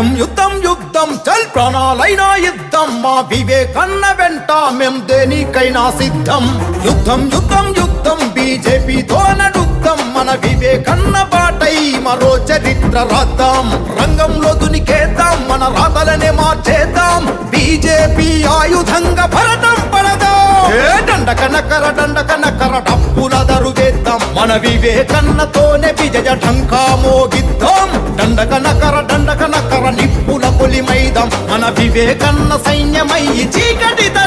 యుద్ధం యుద్ధం యుద్ధం చల్ ప్రాణాలైనా యుద్ధం మా వివేకన్న వెంట మేం దేనికైనా సిద్ధం యుద్ధం యుద్ధం యుద్ధం బీజేపీతో నడుద్దాం మన వివేకన్న బాటై మరో చరిత్ర రాద్దాం రంగంలో దునికేద్దాం మన రాతలనే మార్చేద్దాం బీజేపీ ఆయుధంగా భరతం పడదాం ఏ దండక నకర దండక నకర డప్పుల దరువేద్దాం మన వివేకన్నతోనే విజయ ఢంకా మోగిద్దాం దండక నకర దండక నకర నిప్పుల పొలిమైదాం మన వివేకన్న సైన్యమై చీకటి